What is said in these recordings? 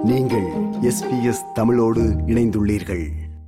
நீங்கள் எஸ்பிஎஸ் தமிழோடு இணைந்துள்ளீர்கள்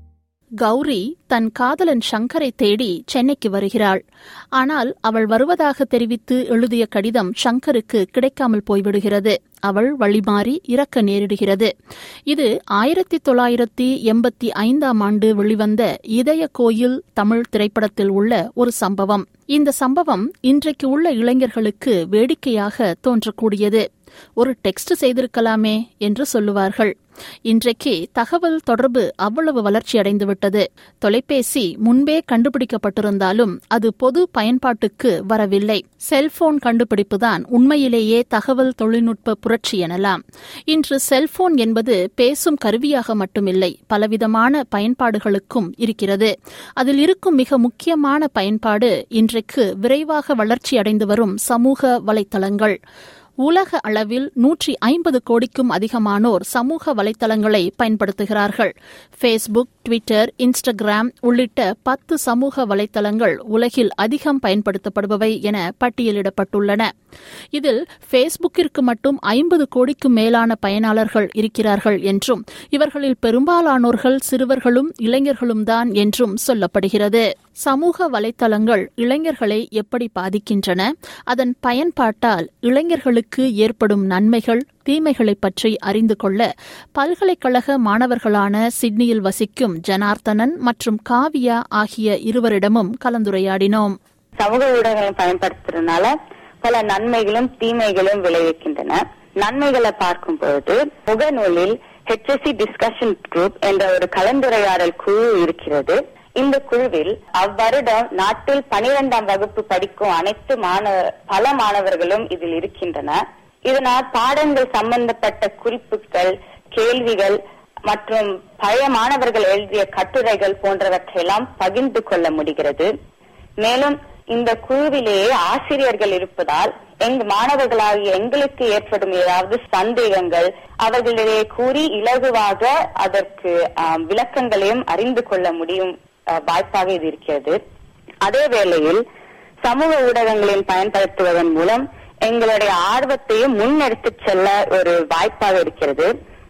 கௌரி தன் காதலன் சங்கரை தேடி சென்னைக்கு வருகிறாள் ஆனால் அவள் வருவதாக தெரிவித்து எழுதிய கடிதம் சங்கருக்கு கிடைக்காமல் போய்விடுகிறது அவள் வழிமாறி இறக்க நேரிடுகிறது இது ஆயிரத்தி தொள்ளாயிரத்தி எண்பத்தி ஐந்தாம் ஆண்டு வெளிவந்த இதய கோயில் தமிழ் திரைப்படத்தில் உள்ள ஒரு சம்பவம் இந்த சம்பவம் இன்றைக்கு உள்ள இளைஞர்களுக்கு வேடிக்கையாக தோன்றக்கூடியது ஒரு டெக்ஸ்ட் செய்திருக்கலாமே என்று சொல்லுவார்கள் இன்றைக்கு தகவல் தொடர்பு அவ்வளவு வளர்ச்சியடைந்துவிட்டது தொலைபேசி முன்பே கண்டுபிடிக்கப்பட்டிருந்தாலும் அது பொது பயன்பாட்டுக்கு வரவில்லை செல்போன் கண்டுபிடிப்புதான் உண்மையிலேயே தகவல் தொழில்நுட்ப புரட்சி எனலாம் இன்று செல்போன் என்பது பேசும் கருவியாக மட்டுமில்லை பலவிதமான பயன்பாடுகளுக்கும் இருக்கிறது அதில் இருக்கும் மிக முக்கியமான பயன்பாடு இன்றைக்கு விரைவாக வளர்ச்சியடைந்து வரும் சமூக வலைத்தளங்கள் உலக அளவில் நூற்றி ஐம்பது கோடிக்கும் அதிகமானோர் சமூக வலைதளங்களை பயன்படுத்துகிறார்கள் ஃபேஸ்புக் ட்விட்டர் இன்ஸ்டாகிராம் உள்ளிட்ட பத்து சமூக வலைதளங்கள் உலகில் அதிகம் பயன்படுத்தப்படுபவை என பட்டியலிடப்பட்டுள்ளன இதில் ஃபேஸ்புக்கிற்கு மட்டும் ஐம்பது கோடிக்கும் மேலான பயனாளர்கள் இருக்கிறார்கள் என்றும் இவர்களில் பெரும்பாலானோர்கள் சிறுவர்களும் இளைஞர்களும் தான் என்றும் சொல்லப்படுகிறது சமூக வலைதளங்கள் இளைஞர்களை எப்படி பாதிக்கின்றன அதன் பயன்பாட்டால் இளைஞர்களுக்கு ஏற்படும் நன்மைகள் தீமைகளை பற்றி அறிந்து கொள்ள பல்கலைக்கழக மாணவர்களான சிட்னியில் வசிக்கும் ஜனார்த்தனன் மற்றும் காவியா ஆகிய இருவரிடமும் கலந்துரையாடினோம் சமூக ஊடகங்களை பயன்படுத்துறதுனால பல நன்மைகளும் தீமைகளும் விளைவிக்கின்றன நன்மைகளை பார்க்கும் பொழுது முகநூலில் ஹெச்எஸ்சி டிஸ்கஷன் குரூப் என்ற ஒரு கலந்துரையாடல் குழு இருக்கிறது இந்த குழுவில் அவ்வருடம் நாட்டில் பனிரெண்டாம் வகுப்பு படிக்கும் அனைத்து மாணவ பல மாணவர்களும் இதில் இருக்கின்றன இதனால் பாடங்கள் சம்பந்தப்பட்ட குறிப்புகள் கேள்விகள் மற்றும் பழைய மாணவர்கள் எழுதிய கட்டுரைகள் போன்றவற்றையெல்லாம் பகிர்ந்து கொள்ள முடிகிறது மேலும் இந்த குழுவிலேயே ஆசிரியர்கள் இருப்பதால் எங்க மாணவர்களாகிய எங்களுக்கு ஏற்படும் ஏதாவது சந்தேகங்கள் அவர்களிடையே கூறி இலகுவாக அதற்கு விளக்கங்களையும் அறிந்து கொள்ள முடியும் வாய்ப்பாக இது இருக்கிறது அதே வேளையில் சமூக ஊடகங்களின் பயன்படுத்துவதன் மூலம் எங்களுடைய ஆர்வத்தையும் முன்னெடுத்து செல்ல ஒரு வாய்ப்பாக இருக்கிறது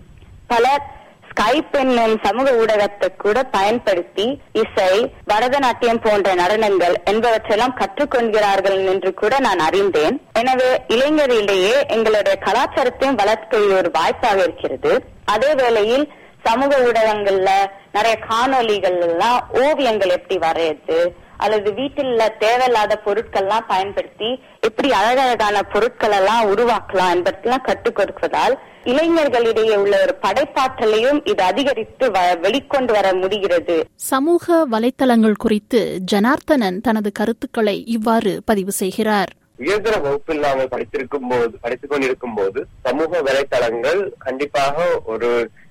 பலர் ஸ்கைப் என்னும் சமூக ஊடகத்தை கூட பயன்படுத்தி இசை பரதநாட்டியம் போன்ற நடனங்கள் என்பவற்றெல்லாம் கற்றுக்கொள்கிறார்கள் என்று கூட நான் அறிந்தேன் எனவே இளைஞரிடையே எங்களுடைய கலாச்சாரத்தையும் வளர்க்க ஒரு வாய்ப்பாக இருக்கிறது அதே வேளையில் சமூக ஊடகங்கள்ல நிறைய காணொலிகள் எல்லாம் ஓவியங்கள் எப்படி வரையது அல்லது வீட்டில் தேவையில்லாத பொருட்கள்லாம் பயன்படுத்தி எப்படி அழகழகான பொருட்கள் எல்லாம் உருவாக்கலாம் என்பதெல்லாம் கற்றுக் கொடுப்பதால் இளைஞர்களிடையே உள்ள ஒரு படைப்பாற்றலையும் இது அதிகரித்து வெளிக்கொண்டு வர முடிகிறது சமூக வலைத்தளங்கள் குறித்து ஜனார்த்தனன் தனது கருத்துக்களை இவ்வாறு பதிவு செய்கிறார் உயர்தர வகுப்பில் நாங்கள் படித்திருக்கும் போது படித்துக் கொண்டிருக்கும் போது சமூக வலைத்தளங்கள் கண்டிப்பாக ஒரு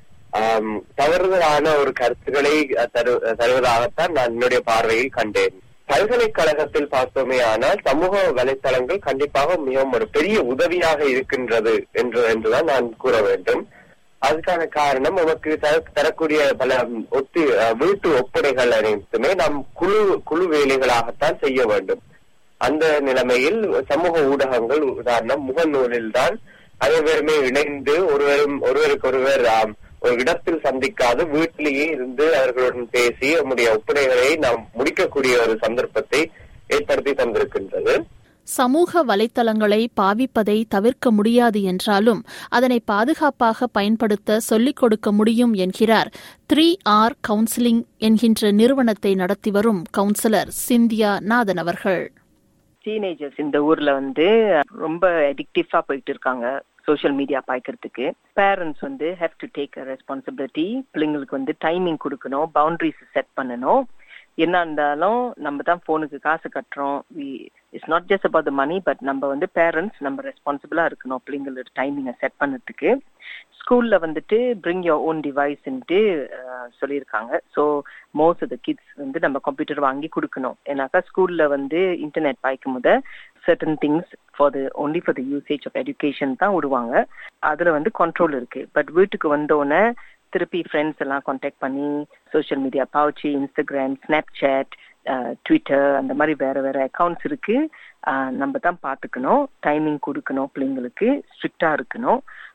தவறுதலான ஒரு கருத்துக்களை தருவதாகத்தான் நான் என்னுடைய பார்வையில் கண்டேன் பல்கலைக்கழகத்தில் பார்த்தோமே ஆனால் சமூக வலைத்தளங்கள் கண்டிப்பாக மிகவும் ஒரு பெரிய உதவியாக இருக்கின்றது என்று என்றுதான் நான் கூற வேண்டும் அதுக்கான காரணம் நமக்கு தரக்கூடிய பல ஒத்தி வீட்டு ஒப்படைகள் அனைத்துமே நாம் குழு குழு வேலைகளாகத்தான் செய்ய வேண்டும் அந்த நிலைமையில் சமூக ஊடகங்கள் உதாரணம் முகநூலில் தான் அனைவருமே இணைந்து ஒருவரும் ஒருவருக்கு ஒருவர் ஒரு இடத்தில் சந்திக்காது வீட்டிலேயே இருந்து அவர்களுடன் பேசி நம்முடைய ஒப்பனைகளை நாம் முடிக்கக்கூடிய ஒரு சந்தர்ப்பத்தை ஏற்படுத்தி தந்திருக்கின்றது சமூக வலைத்தளங்களை பாவிப்பதை தவிர்க்க முடியாது என்றாலும் அதனை பாதுகாப்பாக பயன்படுத்த சொல்லிக் கொடுக்க முடியும் என்கிறார் த்ரீ ஆர் கவுன்சிலிங் என்கின்ற நிறுவனத்தை நடத்தி வரும் கவுன்சிலர் சிந்தியா நாதன் அவர்கள் டீனேஜர்ஸ் இந்த ஊர்ல வந்து ரொம்ப அடிக்டிவா போயிட்டு இருக்காங்க சோஷியல் மீடியா பாய்க்கிறதுக்கு பேரண்ட்ஸ் வந்து ஹேவ் டு டேக் ரெஸ்பான்சிபிலிட்டி பிள்ளைங்களுக்கு வந்து டைமிங் கொடுக்கணும் பவுண்டரிஸ் செட் பண்ணணும் என்ன இருந்தாலும் நம்ம தான் ஃபோனுக்கு காசு கட்டுறோம் we it's not just about the money but நம்ம வந்து பேரண்ட்ஸ் நம்ம ரெஸ்பான்சிபிளா இருக்கணும் பிள்ளைங்களோட டைமிங்கை செட் பண்ணதுக்கு ஸ்கூல்ல வந்துட்டு பிரிங் யோர் ஓன் டிவைஸ்ன்ட்டு சொல்லியிருக்காங்க so most of the kids வந்து நம்ம கம்ப்யூட்டர் வாங்கி கொடுக்கணும் ஏன்னாக்கா ஸ்கூல்ல வந்து இன்டர்நெட் பாய்க்கும் போது certain things for the only for the usage of education தான் விடுவாங்க அதுல வந்து கண்ட்ரோல் இருக்கு பட் வீட்டுக்கு வந்தோடனே திருப்பி ஃப்ரெண்ட்ஸ் எல்லாம் காண்டாக்ட் பண்ணி சோஷியல் மீடியா பவுச்சி இன்ஸ்டாகிராம் ஸ்னாப் சேட் ட்விட்டர் அந்த மாதிரி வேற வேற அக்கௌண்ட்ஸ் இருக்கு நம்ம தான் பார்த்துக்கணும் டைமிங் கொடுக்கணும் பிள்ளைங்களுக்கு ஸ்ட்ரிக்டா இருக்கணும்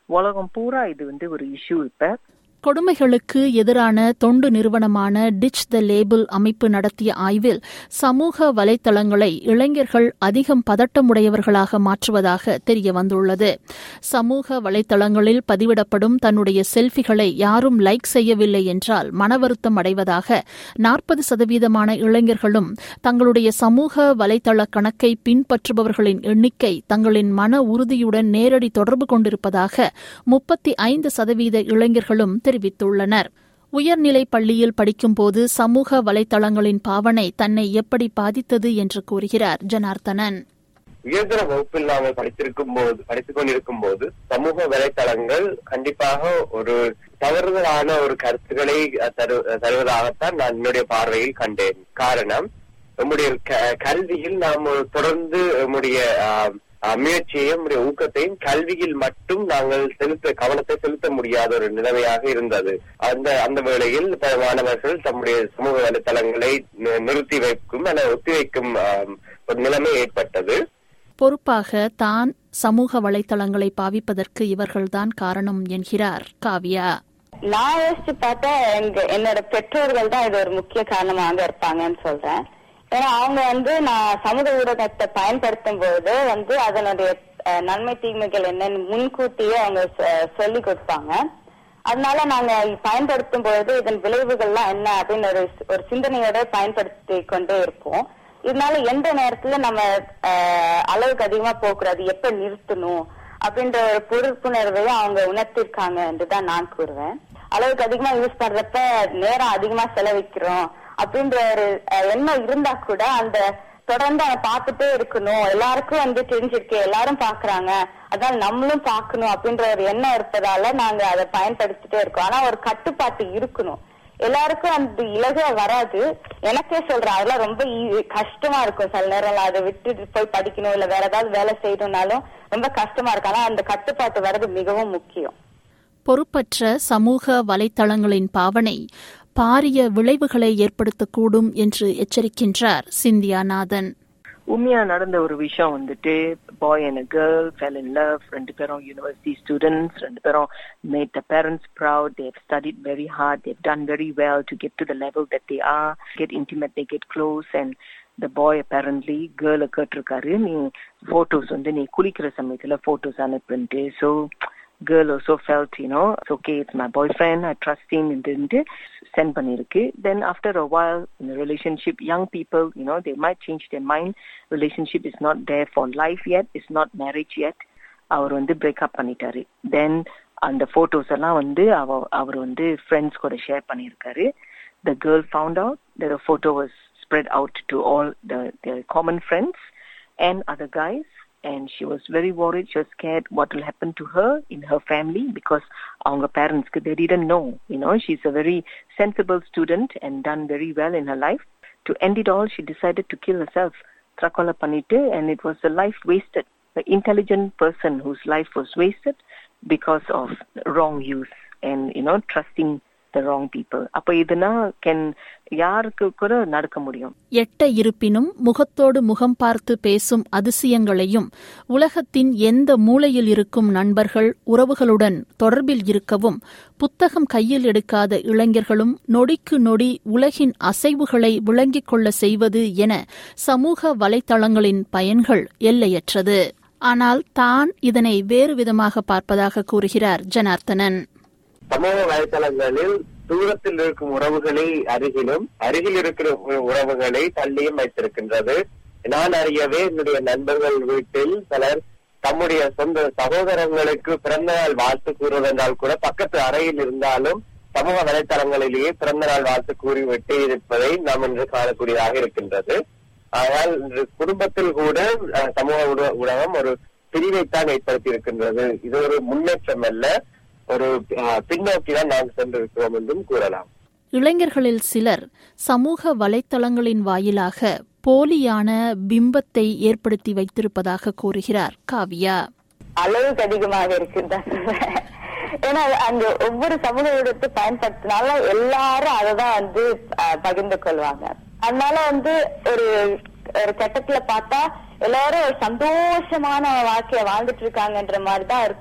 உலகம் பூரா இது வந்து ஒரு இஷ்யூ இப்ப கொடுமைகளுக்கு எதிரான தொண்டு நிறுவனமான டிச் த லேபிள் அமைப்பு நடத்திய ஆய்வில் சமூக வலைத்தளங்களை இளைஞர்கள் அதிகம் பதட்டமுடையவர்களாக மாற்றுவதாக தெரிய வந்துள்ளது சமூக வலைத்தளங்களில் பதிவிடப்படும் தன்னுடைய செல்ஃபிகளை யாரும் லைக் செய்யவில்லை என்றால் மனவருத்தம் அடைவதாக நாற்பது சதவீதமான இளைஞர்களும் தங்களுடைய சமூக வலைத்தள கணக்கை பின்பற்றுபவர்களின் எண்ணிக்கை தங்களின் மன உறுதியுடன் நேரடி தொடர்பு கொண்டிருப்பதாக முப்பத்தி ஐந்து சதவீத இளைஞர்களும் தெரிவித்துள்ளனர் உயர்நிலை பள்ளியில் படிக்கும்போது சமூக வலைதளங்களின் பாவனை தன்னை எப்படி பாதித்தது என்று கூறுகிறார் ஜனார்த்தனன் உயர்தர வகுப்பில் நாங்கள் படித்திருக்கும் போது படித்துக் கொண்டிருக்கும் போது சமூக வலைத்தளங்கள் கண்டிப்பாக ஒரு தவறுதலான ஒரு கருத்துக்களை தரு தருவதாகத்தான் நான் என்னுடைய பார்வையில் கண்டேன் காரணம் நம்முடைய க- கல்வியில் நாம் தொடர்ந்து நம்முடைய ஆஹ், ஆஹ், முயற்சியையும் நம்முடைய ஊக்கத்தையும் கல்வியில் மட்டும் நாங்கள் செலுத்த கவனத்தை செலுத்த முடியாத ஒரு நிலைமையாக இருந்தது அந்த அந்த வேளையில் பல மாணவர்கள் தம்முடைய சமூக வலைத்தளங்களை நி- நிறுத்தி வைக்கும் அல்லது ஒத்திவைக்கும் ஆஹ், ஒரு நிலைமை ஏற்பட்டது பொறுப்பாக தான் சமூக வலைதளங்களை பாவிப்பதற்கு இவர்கள்தான் காரணம் என்கிறார் காவ்யா நான் யோசிச்சு பார்த்தா எங்க என்னோட பெற்றோர்கள் தான் இது ஒரு முக்கிய காரணமாக இருப்பாங்கன்னு சொல்றேன் ஏன்னா அவங்க வந்து நான் சமூக ஊடகத்தை பயன்படுத்தும் போது வந்து அதனுடைய அஹ், நன்மை தீமைகள் என்னன்னு முன்கூட்டியே அவங்க சொ- சொல்லி கொடுப்பாங்க அதனால நாங்க பயன்படுத்தும் பொழுது இதன் விளைவுகள்லாம் என்ன அப்படின்னு ஒரு ஒரு சிந்தனையோட பயன்படுத்தி கொண்டே இருப்போம் இதனால எந்த நேரத்துல நம்ம அஹ், அளவுக்கு அதிகமா போகக்கூடாது எப்ப நிறுத்தணும் அப்படின்ற ஒரு பொறுப்புணர்வையும் அவங்க உணர்த்திருக்காங்க என்றுதான் நான் கூறுவேன் அளவுக்கு அதிகமா யூஸ் பண்றப்ப நேரம் அதிகமா செலவிக்கிறோம் அப்படின்ற ஒரு அஹ், எண்ணம் இருந்தா கூட அந்த தொடர்ந்து அதை பார்த்துட்டே இருக்கணும் எல்லாருக்கும் வந்து தெரிஞ்சிருக்கு எல்லாரும் பாக்குறாங்க அதனால நம்மளும் பார்க்கணும் அப்படின்ற ஒரு எண்ணம் இருப்பதால நாங்க அதை பயன்படுத்திட்டே இருக்கோம் ஆனா ஒரு கட்டுப்பாட்டு இருக்கணும் எல்லாருக்கும் அந்த இலகுவா வராது எனக்கே சொல்றேன் அதெல்லாம் ரொம்ப ஈ- கஷ்டமா இருக்கும் சில நேரம் அதை விட்டுட்டு போய் படிக்கணும் இல்ல வேற ஏதாவது வேலை செய்யணும்னாலும் ரொம்ப கஷ்டமா இருக்கு ஆனா அந்த கட்டுப்பாட்டு வர்றது மிகவும் முக்கியம் பொறுப்பற்ற சமூக வலைத்தளங்களின் பாவனை பாரிய விளைவுகளை ஏற்படுத்தக்கூடும் என்று எச்சரிக்கின்றார் சிந்தியாநாதன் உண்மையா நடந்த ஒரு விஷயம் வந்துட்டு boy and girl fell in love ரெண்டு பேரும் யூனிவர்சிட்டி ஸ்டூடெண்ட்ஸ் ரெண்டு பேரும் made the parents proud they studied very hard they done very well to get to the level that they are get intimate they get close and the boy apparently கேர்ளை கேட்டிருக்காரு நீ photos வந்து நீ குளிக்கிற சமயத்துல photos அனுப்புன்ட்டு so girl also felt, you know, it's okay, it's my boyfriend, I trust him, and didn't send பண்ணிருக்கு then after a while in a relationship young people you know they might change their mind relationship is not there for life yet it's not marriage yet அவர் வந்து breakup பண்ணிட்டாரு தென் அந்த photos எல்லாம் வந்து அவ அவர் வந்து friends கூட ஷேர் பண்ணியிருக்காரு the girl found out that the photo was spread out to all the, the common friends and other guys and she was very worried she was scared what will happen to her in her family because அவங்க parents they didn't know you know she's a very sensible student and done very well in her life to end it all she decided to kill herself தற்கொலை பண்ணிட்டு and it was a life wasted the intelligent person whose life was wasted because of wrong use and you know trusting the wrong people அப்ப இதுனா can யாருக்கு கூட நடக்க முடியும் எட்ட இருப்பினும் முகத்தோடு முகம் பார்த்து பேசும் அதிசயங்களையும் உலகத்தின் எந்த மூலையில் இருக்கும் நண்பர்கள் உறவுகளுடன் தொடர்பில் இருக்கவும் புத்தகம் கையில் எடுக்காத இளைஞர்களும் நொடிக்கு நொடி உலகின் அசைவுகளை விளங்கிக் கொள்ள செய்வது என சமூக வலைத்தளங்களின் பயன்கள் எல்லையற்றது ஆனால் தான் இதனை வேறு விதமாக பார்ப்பதாக கூறுகிறார் ஜனார்த்தனன் சமூக வலைதளங்களில் தூரத்தில் இருக்கும் உறவுகளை அருகிலும் அருகில் இருக்கிற உ- உறவுகளை தள்ளியும் வைத்திருக்கின்றது நான் அறியவே என்னுடைய நண்பர்கள் வீட்டில் சிலர் தம்முடைய சொந்த சகோதரங்களுக்கு பிறந்த நாள் வாழ்த்து கூறுவதென்றால் கூட பக்கத்து அறையில் இருந்தாலும் சமூக வலைத்தளங்களிலேயே பிறந்த நாள் வாழ்த்து கூறி விட்டு இருப்பதை நாம் இன்று காணக்கூடியதாக இருக்கின்றது ஆனால் இன்று குடும்பத்தில் கூட அஹ், சமூக ஊட- ஊடகம் ஒரு பிரிவைத்தான் ஏற்படுத்தி இருக்கின்றது இது ஒரு முன்னேற்றம் அல்ல ஒரு அஹ், பின்னோக்கி தான் நாம் சென்றிருக்கிறோம் என்றும் கூறலாம் இளைஞர்களில் சிலர் சமூக வலைத்தளங்களின் வாயிலாக போலியான பிம்பத்தை ஏற்படுத்தி வைத்திருப்பதாக கூறுகிறார் காவ்யா அளவுக்கு அதிகமாக இருக்குன்னு தான் சொல்றேன். ஏன்னா அந்த ஒவ்வொரு சமூக ஊடகத்தை பயன்படுத்தினாலும் எல்லாரும் அததான் வந்து அஹ், பகிர்ந்து கொள்வாங்க அதனால வந்து ஒரு ஒரு கட்டத்துல பார்த்தா எல்லாரும் ஒரு சந்தோஷமான வாழ்க்கைய வாழ்ந்துட்டு இருக்காங்கன்ற மாதிரி தான் இருக்கும்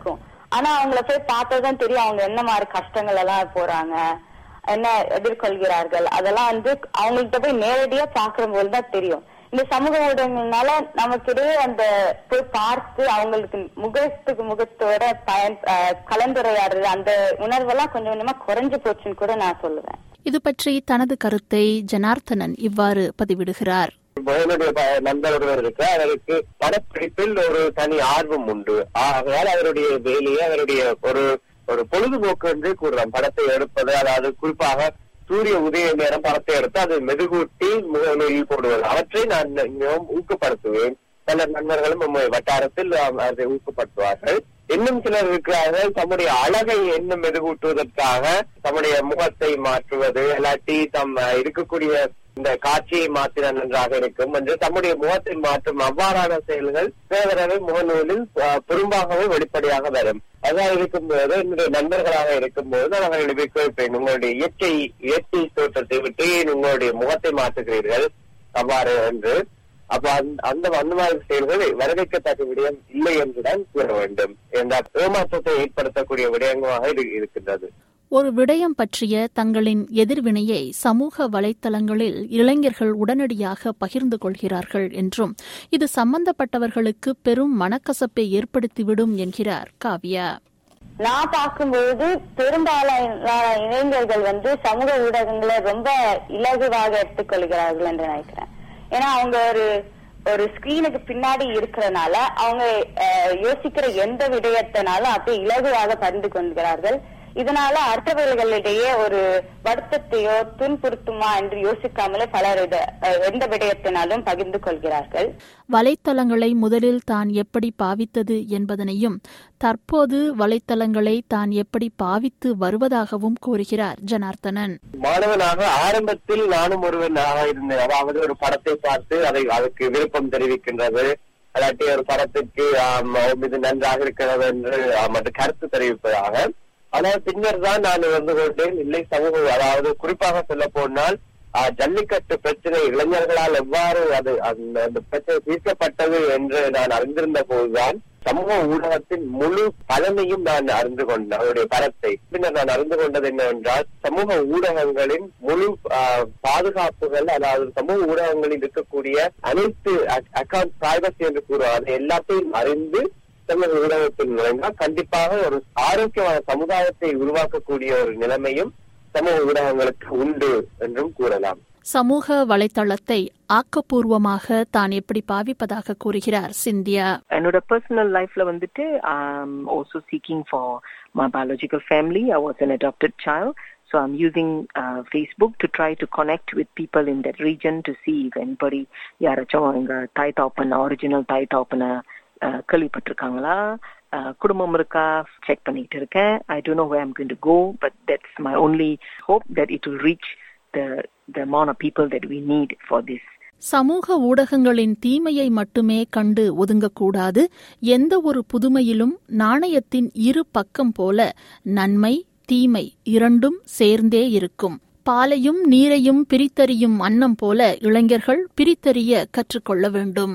ஆனா அவங்கள போய் பார்த்ததுதான் தெரியும் அவங்க என்ன மாதிரி கஷ்டங்கள் எல்லாம் போறாங்க என்ன எதிர்கொள்கிறார்கள் அதெல்லாம் வந்து அவங்கள்ட்ட போய் நேரடியா பாக்குறபோது தான் தெரியும் இந்த சமூக ஊடகங்கள்னால நமக்கிடையே அந்த போய் பார்த்து அவங்களுக்கு முகத்துக்கு முகத்தோட பயன் அஹ், கலந்துரையாடுறது அந்த உணர்வெல்லாம் கொஞ்சம் கொஞ்சமா குறைஞ்சு போச்சுன்னு கூட நான் சொல்லுவேன் இது பற்றி தனது கருத்தை ஜனார்த்தனன் இவ்வாறு பதிவிடுகிறார் என்னுடைய ப- நண்பர் ஒருவர் இருக்கு அவருக்கு படப்பிடிப்பில் ஒரு தனி ஆர்வம் உண்டு ஆகையால் அவருடைய வேலையை அவருடைய ஒரு ஒரு பொழுதுபோக்கு என்று கூறுறோம் படத்தை எடுப்பது அதாவது குறிப்பாக சூரிய உதய நேரம் படத்தை எடுத்து அதை மெதுகூட்டி முகநூலில் போடுவது அவற்றை நான் மிகவும் ஊக்கப்படுத்துவேன் பல நண்பர்களும் நம்ம வட்டாரத்தில் ஆம், அதை ஊக்கப்படுத்துவார்கள் இன்னும் சிலர் இருக்கிறார்கள் தம்முடைய அழகை இன்னும் மெருகூட்டுவதற்காக தம்முடைய முகத்தை மாற்றுவது இல்லாட்டி தம் அஹ், இருக்கக்கூடிய இந்த காட்சியை மாற்றினால் நன்றாக இருக்கும் என்று தம்முடைய முகத்தை மாற்றும் அவ்வாறான செயல்கள் தேவரவை முகநூலில் அஹ், பெரும்பாகவே வெளிப்படையாக வரும் அதாக இருக்கும்போது என்னுடைய நண்பர்களாக இருக்கும்போது நான் அவர்களை கேட்பேன் உங்களுடைய இயற்கை இயற்கை தோற்றத்தை விட்டு ஏன் உங்களுடைய முகத்தை மாற்றுகிறீர்கள் அவ்வாறு என்று அப்ப அந்த- அந்த அந்த மாதிரி செயல்கள் வரவேற்கத்தக்க விடயம் இல்லை என்றுதான் கூற வேண்டும் என்ற ஏமாற்றத்தை ஏற்படுத்தக்கூடிய விடயங்களாக இது இருக்கின்றது ஒரு விடயம் பற்றிய தங்களின் எதிர்வினையை சமூக வலைத்தளங்களில் இளைஞர்கள் உடனடியாக பகிர்ந்து கொள்கிறார்கள் என்றும் இது சம்பந்தப்பட்டவர்களுக்கு பெரும் மனக்கசப்பை ஏற்படுத்திவிடும் என்கிறார் காவ்யா நான் பார்க்கும்போது பெரும்பாலான இளைஞர்கள் வந்து சமூக ஊடகங்களை ரொம்ப இலகுவாக எடுத்துக்கொள்கிறார்கள் என்று நினைக்கிறேன் ஏன்னா அவங்க ஒரு ஒரு ஸ்கிரீனுக்கு பின்னாடி இருக்கிறனால அவங்க அஹ், யோசிக்கிற எந்த விடயத்தினாலும் அப்படியே இலகுவாக பகிர்ந்து கொள்கிறார்கள் இதனால அடுத்தவர்களிடையே ஒரு வருத்தத்தையோ துன்புறுத்துமா என்று யோசிக்காமலே பலர் இத அஹ், எந்த விடயத்தினாலும் பகிர்ந்து கொள்கிறார்கள் வலைத்தளங்களை முதலில் தான் எப்படி பாவித்தது என்பதனையும் தற்போது வலைத்தளங்களை தான் எப்படி பாவித்து வருவதாகவும் கூறுகிறார் ஜனார்த்தனன் மாணவனாக ஆரம்பத்தில் நானும் ஒருவனாக இருந்தேன் அதாவது ஒரு படத்தை பார்த்து அதை அதுக்கு விருப்பம் தெரிவிக்கின்றது அல்லாட்டி ஒரு படத்திற்கு ஆம், இது நன்றாக இருக்கிறது என்று ஆம், அது கருத்து தெரிவிப்பதாக ஆனால் பின்னர் தான் நான் வந்து கொண்டேன் இல்லை சமூக அதாவது குறிப்பாக சொல்ல போனால் ஆ, ஜல்லிக்கட்டு பிரச்சனை இளைஞர்களால் எவ்வாறு அது அந்த அந்த பிரச்சனை தீர்க்கப்பட்டது என்று நான் அறிந்திருந்த போதுதான் சமூக ஊடகத்தின் முழு பலனையும் நான் அறிந்து கொண்டேன் அவருடைய பலத்தை பின்னர் நான் அறிந்து கொண்டது என்னவென்றால் சமூக ஊடகங்களின் முழு ஆ, பாதுகாப்புகள் அதாவது சமூக ஊடகங்களில் இருக்கக்கூடிய அனைத்து அக்கௌண்ட் பிரைவசி என்று கூறுவோம் அது எல்லாத்தையும் அறிந்து சமூக ஊடகத்தில் நுழைந்தால் கண்டிப்பாக ஒரு ஆரோக்கியமான சமுதாயத்தை உருவாக்கக்கூடிய ஒரு நிலைமையும் சமூக ஊடகங்களுக்கு உண்டு என்றும் கூறலாம் சமூக வலைத்தளத்தை ஆக்கப்பூர்வமாக தான் எப்படி பாவிப்பதாக கூறுகிறார் சிந்தியா என்னோட பர்சனல் லைஃப்ல வந்துட்டு um, also seeking for my biological family. I was an adopted child. So I'm using uh, Facebook to try to connect with people in that region to see if anybody யாராச்சும் எங்க தாய் தாப்பன original தாய் தாப்பன கேள்விப்பட்டிருக்காங்களா Uh, குடும்பம் இருக்கா check பண்ணிட்டு இருக்கேன் I don't know where I'm going to go but that's my only hope that it will reach the the amount of people that we need for this சமூக ஊடகங்களின் தீமையை மட்டுமே கண்டு ஒதுங்கக்கூடாது எந்த ஒரு புதுமையிலும் நாணயத்தின் இரு பக்கம் போல நன்மை தீமை இரண்டும் சேர்ந்தே இருக்கும் பாலையும் நீரையும் பிரித்தறியும் அன்னம் போல இளைஞர்கள் பிரித்தறிய கற்றுக்கொள்ள வேண்டும்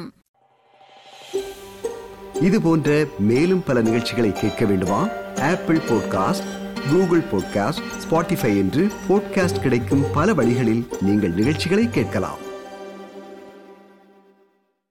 இது போன்ற மேலும் பல நிகழ்ச்சிகளை கேட்க வேண்டுமா Apple podcast Google podcast Spotify என்று பாட்காஸ்ட் கிடைக்கும் பல வழிகளில் நீங்கள் நிகழ்ச்சிகளை கேட்கலாம்